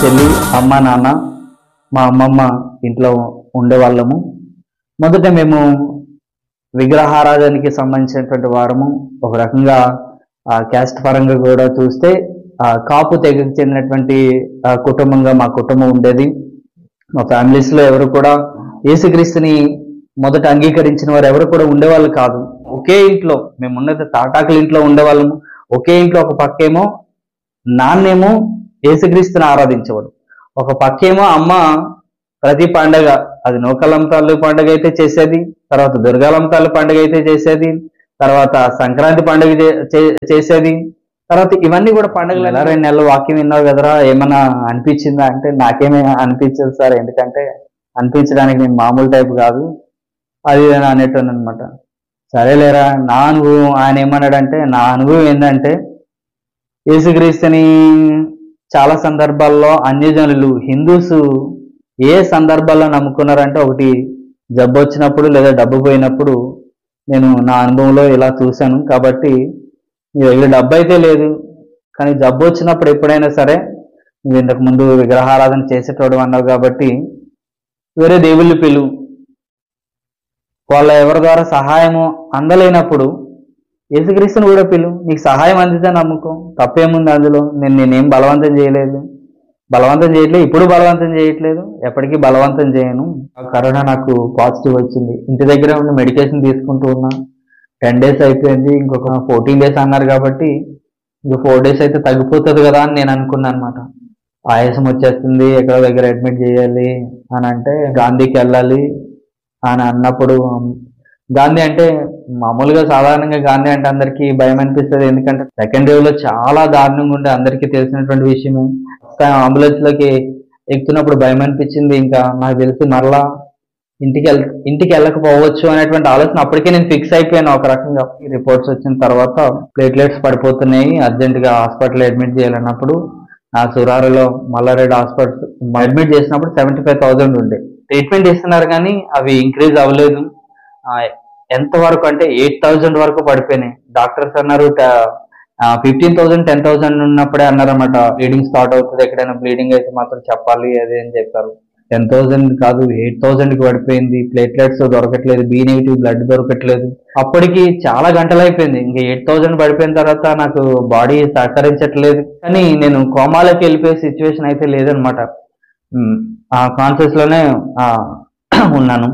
చెల్లి అమ్మ నాన్న మా అమ్మమ్మ ఇంట్లో ఉండేవాళ్ళము మొదట మేము విగ్రహారాధనకి సంబంధించినటువంటి వారము ఒక రకంగా ఆ క్యాస్ట్ పరంగా కూడా చూస్తే ఆ కాపు తెగకు చెందినటువంటి ఆ, కుటుంబంగా మా కుటుంబం ఉండేది మా ఫ్యామిలీస్ లో ఎవరు కూడా యేసుక్రీస్తుని మొదట అంగీకరించిన వారు ఎవరు కూడా ఉండేవాళ్ళు కాదు ఒకే ఇంట్లో మేము ఉన్నది తాటాకుల ఇంట్లో ఉండేవాళ్ళము ఒకే ఇంట్లో ఒక పక్కేమో నాన్నేమో యేసుక్రీస్తుని ఆరాధించేవాడు ఒక పక్కేమో అమ్మ ప్రతి పండగ అది నూకలంతాలు పండుగ అయితే చేసేది తర్వాత దుర్గాలంతాలు పండుగ అయితే చేసేది తర్వాత సంక్రాంతి పండుగ చే- చే- చేసేది తర్వాత ఇవన్నీ కూడా పండుగలు ఎలా రెండు నెలలు వాక్యం విన్నావు కదరా ఏమన్నా అనిపించిందా అంటే నాకేమీ అనిపించదు సార్ ఎందుకంటే అనిపించడానికి నేను మామూలు టైప్ కాదు అది ఇది అని అనేటాను అనమాట సరేలేరా నా అనుభవం ఆయన ఏమన్నాడంటే నా అనుభవం ఏంటంటే యేసుక్రీస్తుని చాలా సందర్భాల్లో అన్యజనులు హిందూస్ ఏ సందర్భాల్లో నమ్ముకున్నారంటే ఒకటి జబ్బు వచ్చినప్పుడు లేదా డబ్బు పోయినప్పుడు నేను నా అనుభవంలో ఇలా చూశాను కాబట్టి నీ దగ్గర డబ్బు అయితే లేదు కానీ జబ్బు వచ్చినప్పుడు ఎప్పుడైనా సరే నువ్వు ఇంతకు ముందు విగ్రహారాధన చేసేటోడు అన్నావు కాబట్టి వేరే దేవుళ్ళు పిలువు వాళ్ళ ఎవరి ద్వారా సహాయము అందలేనప్పుడు యేసుక్రీస్తుని కూడా పిలు నీకు సహాయం అందితే నమ్మకం తప్పేముంది అందులో నేను నేనేం బలవంతం చేయలేదు బలవంతం చేయట్లేదు ఇప్పుడు బలవంతం చేయట్లేదు ఎప్పటికీ బలవంతం చేయను ఆ కరోనా నాకు పాజిటివ్ వచ్చింది ఇంటి దగ్గర ఉండి మెడికేషన్ తీసుకుంటూ ఉన్నా టెన్ డేస్ అయిపోయింది ఇంకొక ఫోర్టీన్ డేస్ అన్నారు కాబట్టి ఇంకో ఫోర్ డేస్ అయితే తగ్గిపోతుంది కదా అని నేను అనుకున్నాను అనమాట ఆయాసం వచ్చేస్తుంది ఎక్కడో దగ్గర అడ్మిట్ చేయాలి అని అంటే గాంధీకి వెళ్ళాలి అని అన్నప్పుడు గాంధీ అంటే మామూలుగా సాధారణంగా గాంధీ అంటే అందరికీ భయం అనిపిస్తుంది ఎందుకంటే సెకండ్ వేవ్ లో చాలా దారుణంగా ఉండే అందరికీ తెలిసినటువంటి విషయమే అంబులెన్స్ లోకి ఎక్కుతున్నప్పుడు భయం అనిపించింది ఇంకా నాకు తెలిసి మరలా ఇంటికి వెళ్ ఇంటికి వెళ్ళకపోవచ్చు అనేటువంటి ఆలోచన అప్పటికే నేను ఫిక్స్ అయిపోయాను ఒక రకంగా ఈ రిపోర్ట్స్ వచ్చిన తర్వాత ప్లేట్లెట్స్ పడిపోతున్నాయి అర్జెంట్ గా హాస్పిటల్ అడ్మిట్ చేయాలన్నప్పుడు నా సురారులో మల్లారెడ్డి హాస్పిటల్ అడ్మిట్ చేసినప్పుడు సెవెంటీ ఫైవ్ థౌసండ్ ఉండే ట్రీట్మెంట్ ఇస్తున్నారు కానీ అవి ఇంక్రీజ్ అవ్వలేదు ఆ, ఎంత వరకు అంటే ఎయిట్ థౌజండ్ వరకు పడిపోయినాయి డాక్టర్స్ అన్నారు ఫిఫ్టీన్ థౌసండ్ టెన్ థౌసండ్ ఉన్నప్పుడే అన్నారన్నమాట బ్లీడింగ్ స్టార్ట్ అవుతుంది ఎక్కడైనా బ్లీడింగ్ అయితే మాత్రం చెప్పాలి అది అని చెప్పారు టెన్ థౌసండ్ కాదు ఎయిట్ థౌసండ్ కి పడిపోయింది ప్లేట్లెట్స్ దొరకట్లేదు బి నెగిటివ్ బ్లడ్ దొరకట్లేదు అప్పటికి చాలా గంటలు అయిపోయింది ఇంకా ఎయిట్ థౌసండ్ పడిపోయిన తర్వాత నాకు బాడీ సహకరించట్లేదు కానీ నేను కోమాలోకి వెళ్ళిపోయే సిచ్యువేషన్ అయితే లేదనమాట ఉమ్, ఆ కాన్షియస్ లోనే ఆ, ఉన్నాను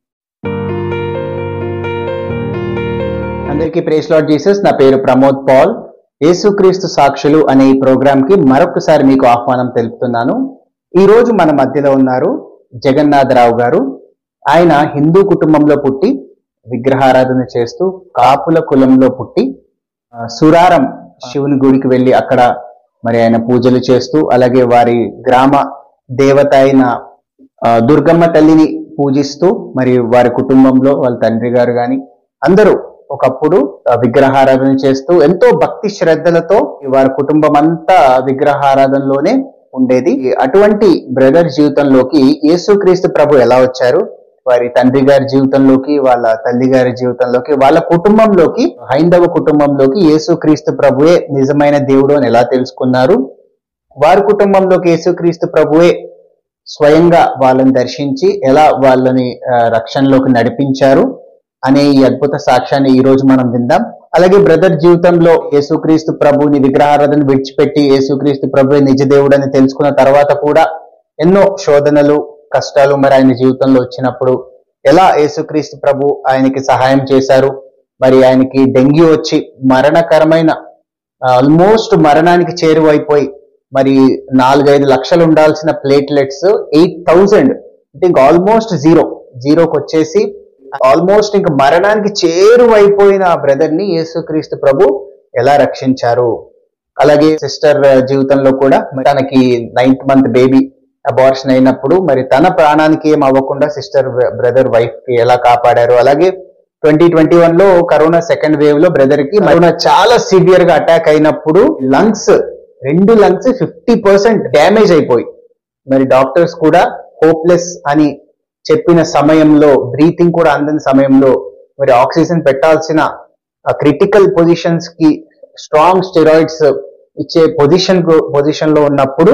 అందరికీ ప్రేస్ లాడ్ జీసస్ నా పేరు ప్రమోద్ పాల్ యేసుక్రీస్తు సాక్షులు అనే ఈ ప్రోగ్రామ్ కి మరొకసారి మీకు ఆహ్వానం తెలుపుతున్నాను ఈ రోజు మన మధ్యలో ఉన్నారు జగన్నాథరావు గారు ఆయన హిందూ కుటుంబంలో పుట్టి విగ్రహారాధన చేస్తూ కాపుల కులంలో పుట్టి ఆ, సురారం శివుని గుడికి వెళ్ళి అక్కడ మరి ఆయన పూజలు చేస్తూ అలాగే వారి గ్రామ దేవత అయిన ఆ, దుర్గమ్మ తల్లిని పూజిస్తూ మరి వారి కుటుంబంలో వాళ్ళ తండ్రి గారు గాని అందరూ ఒకప్పుడు ఆ, విగ్రహారాధన చేస్తూ ఎంతో భక్తి శ్రద్ధలతో వారి కుటుంబం అంతా విగ్రహారాధనలోనే ఉండేది అటువంటి బ్రదర్ జీవితంలోకి యేసుక్రీస్తు ప్రభు ఎలా వచ్చారు వారి తండ్రి గారి జీవితంలోకి వాళ్ళ తల్లి గారి జీవితంలోకి వాళ్ళ కుటుంబంలోకి హైందవ కుటుంబంలోకి యేసుక్రీస్తు ప్రభువే నిజమైన దేవుడు అని ఎలా తెలుసుకున్నారు వారి కుటుంబంలోకి యేసుక్రీస్తు ప్రభువే స్వయంగా వాళ్ళని దర్శించి ఎలా వాళ్ళని ఆ, రక్షణలోకి నడిపించారు అనే ఈ అద్భుత సాక్ష్యాన్ని ఈ రోజు మనం విందాం అలాగే బ్రదర్ జీవితంలో యేసుక్రీస్తు ప్రభుని విగ్రహారాధన విడిచిపెట్టి యేసుక్రీస్తు ప్రభు నిజ దేవుడని తెలుసుకున్న తర్వాత కూడా ఎన్నో శోధనలు కష్టాలు మరి ఆయన జీవితంలో వచ్చినప్పుడు ఎలా యేసుక్రీస్తు ప్రభు ఆయనకి సహాయం చేశారు మరి ఆయనకి డెంగ్యూ వచ్చి మరణకరమైన ఆల్మోస్ట్ మరణానికి చేరువైపోయి మరి నాలుగైదు లక్షలు ఉండాల్సిన ప్లేట్లెట్స్ ఎయిట్ థౌజండ్ అంటే ఇంకా ఆల్మోస్ట్ జీరో జీరోకి వచ్చేసి ఆల్మోస్ట్ ఇంకా మరణానికి చేరువైపోయిన ఆ బ్రదర్ ని యేసుక్రీస్తు ప్రభు ఎలా రక్షించారు అలాగే సిస్టర్ జీవితంలో కూడా మరి తనకి నైన్త్ మంత్ బేబీ అబార్షన్ అయినప్పుడు మరి తన ప్రాణానికి ఏం అవ్వకుండా సిస్టర్ బ్రదర్ వైఫ్ కి ఎలా కాపాడారు అలాగే ట్వంటీ ట్వంటీ వన్ లో కరోనా సెకండ్ వేవ్ లో బ్రదర్ కి కరోనా చాలా సివియర్ గా అటాక్ అయినప్పుడు లంగ్స్ రెండు లంగ్స్ ఫిఫ్టీ పర్సెంట్ డ్యామేజ్ అయిపోయి మరి డాక్టర్స్ కూడా హోప్లెస్ అని చెప్పిన సమయంలో బ్రీతింగ్ కూడా అందని సమయంలో మరి ఆక్సిజన్ పెట్టాల్సిన క్రిటికల్ పొజిషన్స్ కి స్ట్రాంగ్ స్టెరాయిడ్స్ ఇచ్చే పొజిషన్ పొజిషన్ లో ఉన్నప్పుడు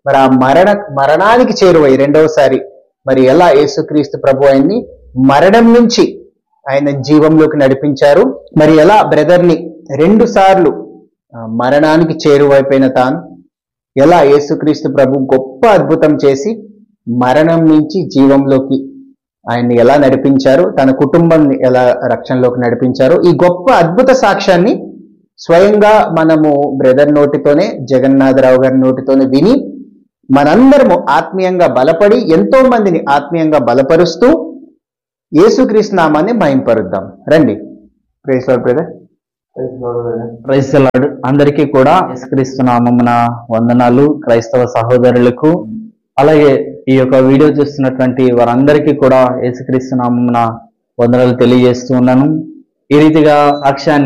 మరి ఆ మరణ మరణానికి చేరువై రెండవసారి మరి ఎలా యేసుక్రీస్తు ప్రభు ఆయన్ని మరణం నుంచి ఆయన జీవంలోకి నడిపించారు మరి ఎలా బ్రదర్ ని రెండు సార్లు ఆ, మరణానికి చేరువైపోయిన తాను ఎలా యేసుక్రీస్తు ప్రభు గొప్ప అద్భుతం చేసి మరణం నుంచి జీవంలోకి ఆయన్ని ఎలా నడిపించారు తన కుటుంబాన్ని ఎలా రక్షణలోకి నడిపించారు ఈ గొప్ప అద్భుత సాక్ష్యాన్ని స్వయంగా మనము బ్రదర్ నోటితోనే జగన్నాథరావు గారి నోటితోనే విని మనందరము ఆత్మీయంగా బలపడి ఎంతో మందిని ఆత్మీయంగా బలపరుస్తూ యేసుక్రీస్తు నామాన్ని మహింపరుద్దాం రండి praise brother praise the lord. అందరికీ కూడా యేసుక్రీస్తు నామమున వందనాలు క్రైస్తవ సహోదరులకు అలాగే ఈ యొక్క వీడియో చూస్తున్నటువంటి వారందరికీ కూడా యేసుక్రీస్తు నామమున వందనాలు తెలియజేస్తూ ఉన్నాను ఈ రీతిగా సాక్ష్యాన్ని